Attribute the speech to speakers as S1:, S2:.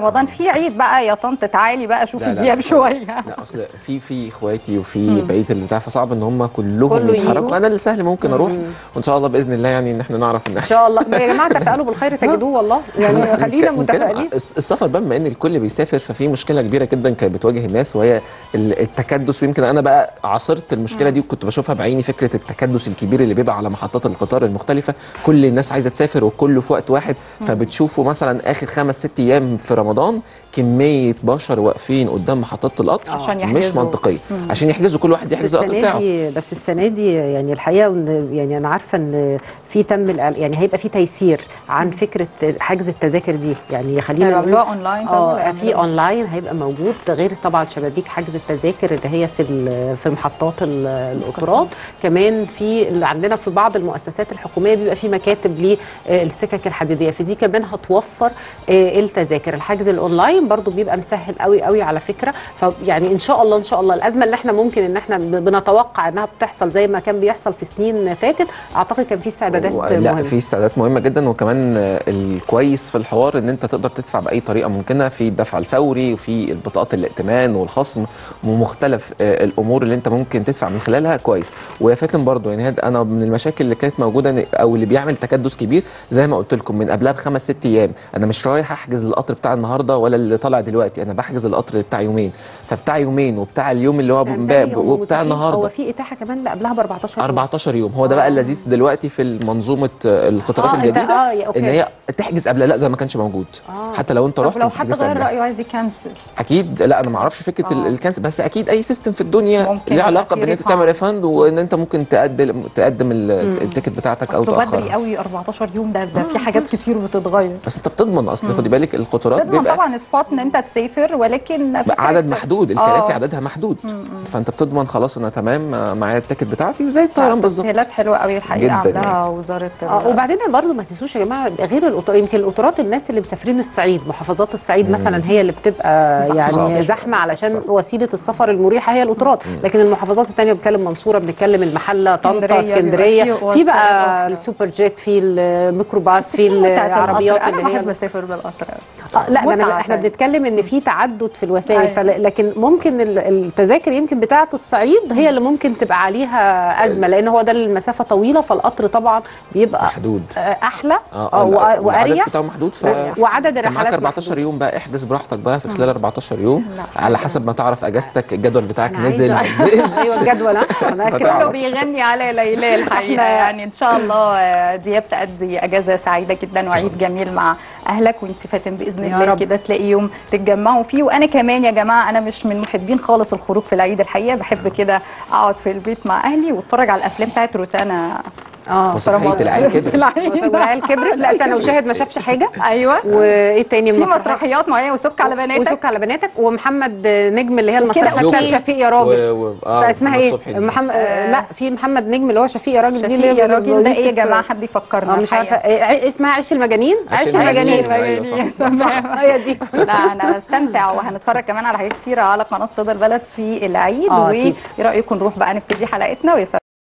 S1: رمضان في عيد بقى يا طنط تعالي بقى شوفي
S2: لا، لا،
S1: دياب
S2: لا.
S1: شويه
S2: لا اصل في في اخواتي وفي بقيه البتاع فصعب ان هم كلهم
S3: كله
S2: يتحركوا
S3: يجوا.
S2: انا اللي سهل ممكن اروح وان شاء الله باذن الله يعني ان احنا نعرف ان
S3: ان شاء الله يا جماعه تفائلوا بالخير تجدوه والله يعني خلينا
S2: نتكلم-
S3: متفائلين
S2: الس- السفر بقى بما ان الكل بيسافر ففي مشكله كبيره جدا كانت بتواجه الناس وهي ال- التكدس ويمكن انا بقى عاصرت المشكله دي وكنت بشوفها بعيني فكره التكدس الكبير اللي بيبقى على محطات القطار المختلفه كل الناس عايزه تسافر وكله في وقت واحد فبتشوفوا مثلا اخر خمس ست ايام في رمضان كميه بشر واقفين قدام محطات القطر
S1: عشان
S2: مش
S1: يحجزوا.
S2: منطقيه عشان يحجزوا كل واحد يحجز
S3: بس
S2: القطر
S3: السنه
S2: بتاعه
S3: دي بس السنه دي يعني الحقيقه إن- يعني انا عارفه ان في تم الإعل- يعني هيبقى في تيسير عن فكره حجز التذاكر دي يعني خلينا نقول-
S1: هيعملوها اونلاين طيب ولا
S3: اه في
S1: يعملوها؟
S3: اونلاين هيبقى موجود ده غير طبعا شبابيك حجز التذاكر اللي هي في ال- في محطات ال- القطارات كمان في اللي عندنا في بعض المؤسسات الحكوميه بيبقى في مكاتب للسكك الحديديه فدي كمان هتوفر آه، التذاكر الحجز الاونلاين برضو بيبقى مسهل قوي قوي على فكره فيعني ان شاء الله ان شاء الله الازمه اللي احنا ممكن ان احنا بنتوقع انها بتحصل زي ما كان بيحصل في سنين فاتت اعتقد كان في استعدادات
S2: و- لا
S3: مهمه
S2: في استعدادات مهمه جدا وكمان آه، الكويس في الحوار ان انت تقدر تدفع باي طريقه ممكنه في الدفع الفوري وفي البطاقات الائتمان والخصم ومختلف آه، الامور اللي انت ممكن تدفع من خلالها كويس ويا فاتن برضو يعني هاد انا من المشاكل اللي كانت موجوده إن- او اللي بيعمل تكدس كبير زي ما قلت لكم من قبلها بخمس ست ايام انا مش رايح احجز القطر بتاع النهارده ولا اللي طالع دلوقتي انا بحجز القطر بتاع يومين فبتاع يومين وبتاع اليوم اللي هو
S3: يعني هم
S2: وبتاع
S3: متاحين-
S2: النهارده
S3: هو في اتاحه كمان اللي قبلها ب 14 يوم.
S2: 14 يوم هو ده بقى
S3: آه.
S2: اللذيذ دلوقتي في منظومه القطارات
S3: آه، أنت-
S2: الجديده
S3: آه، يا- أوكي.
S2: ان هي تحجز قبل لا ده ما كانش موجود
S3: آه.
S2: حتى لو انت
S1: طب
S2: رحت
S1: لو
S2: ما
S1: حد
S2: تحجزش
S1: غير
S2: قبلها.
S1: رايه عايز يكنسل
S2: اكيد لا انا ما اعرفش فكره
S1: آه.
S2: آه. الكنسل بس اكيد اي سيستم في الدنيا
S1: ممكن
S2: ليه
S1: يبقى
S2: علاقه
S1: فيه
S2: بان انت
S1: refund.
S2: تعمل ريفند وان انت ممكن تقدم تقدم ال- التيكت بتاعتك او
S1: اصله بدري
S2: تاخرها
S1: قوي 14 يوم ده ده في حاجات كتير بتتغير
S2: بس انت بتضمن اصل خدي بالك القطارات
S1: تضمن
S2: بيبقى
S1: طبعا سبوت ان انت تسافر ولكن فكرة-
S2: عدد محدود الكراسي
S1: آه.
S2: عددها محدود فانت بتضمن خلاص انا تمام آه، معايا التيكت بتاعتي وزي الطيران بالظبط
S1: تسهيلات حلوه قوي الحقيقه
S2: جداً
S1: عاملاها وزاره
S3: اه وبعدين برضه ما تنسوش يا جماعه غير القطار يمكن القطارات الناس اللي مسافرين الصعيد محافظات الصعيد مثلا هي اللي بتبقى
S1: زحمة.
S3: يعني
S2: صح.
S3: زحمه علشان
S2: صح.
S3: وسيله السفر المريحه هي القطارات لكن المحافظات الثانيه بنتكلم منصوره بنتكلم المحله طنطا
S1: اسكندرية
S3: اسكندريه
S1: بيبقى فيه
S3: في بقى
S1: وسائل أخرى.
S3: السوبر جيت في الميكروباص في
S1: بتاعت
S3: العربيات
S1: القطر.
S3: اللي
S1: انا
S3: هي
S1: بحب اسافر بالقطر
S3: آه لا ده أنا
S1: متعة
S3: احنا
S1: فعلا.
S3: بنتكلم ان في تعدد في الوسائل
S1: أيوة.
S3: فل... لكن ممكن ال- التذاكر يمكن بتاعه الصعيد هي اللي ممكن تبقى عليها ازمه لان هو ده المسافه طويله فالقطر طبعا بيبقى
S2: محدود
S3: آه، احلى
S2: اه
S3: آه،
S2: لا،
S3: وأ-
S2: والعدد
S3: واريح
S2: بتاعه محدود ف
S3: وعدد
S2: انت معاك
S3: الرحلات
S2: 14
S3: محدود.
S2: يوم بقى احجز براحتك بقى في خلال 14 يوم
S1: لا،
S2: على حسب ما تعرف اجازتك الجدول بتاعك
S3: أنا
S2: نزل ما
S3: عايزة-
S2: نزلش
S3: ايوه الجدول ها أنا
S2: فتعرف.
S3: كده
S1: كله بيغني على ليلى الحقيقه
S3: إحنا-
S1: يعني ان شاء الله آه، دياب تأدي اجازه سعيده جدا وعيد جميل مع اهلك وانت فاتن باذن
S3: يا
S1: الله
S3: رب.
S1: كده تلاقي يوم تتجمعوا فيه وانا كمان يا جماعه انا مش من محبين خالص الخروج في العيد الحقيقه بحب كده اقعد في البيت مع اهلي واتفرج على الافلام بتاعت روتانا
S3: اه
S2: مسرحيه العيال كبرت
S3: والعيال كبرت لا استنى وشاهد ما شافش حاجه
S1: ايوه
S3: وايه تاني
S1: في
S3: مسرحيات؟
S1: مسرحيات معينه وسك على بناتك
S3: وسك على بناتك ومحمد نجم اللي هي المسرحيه
S2: جوكر.
S3: بتاعت شفيق يا راجل
S2: و... و...
S3: بقى اسمها
S2: محمد
S3: ايه؟
S2: صبحي دي.
S3: محمد
S1: آه.
S3: لا في محمد نجم اللي هو شفيق يا راجل دي اللي
S1: شفيق يا
S3: هي
S1: راجل ده ايه يا
S3: بوليس-
S1: جماعه حد يفكرنا
S3: اه مش عارفه
S1: الحقيقة.
S3: إيه، ع- اسمها عيش المجانين
S2: عيش
S3: عيش
S2: المجانين.
S3: المجانين
S2: أيوة، صح.
S1: تمام
S3: هي دي
S1: لا انا هستمتع وهنتفرج كمان على حاجات كتيره على قناه صدى البلد في العيد
S3: آه،
S1: وايه
S3: أكيد.
S1: رايكم نروح بقى نبتدي حلقتنا ويا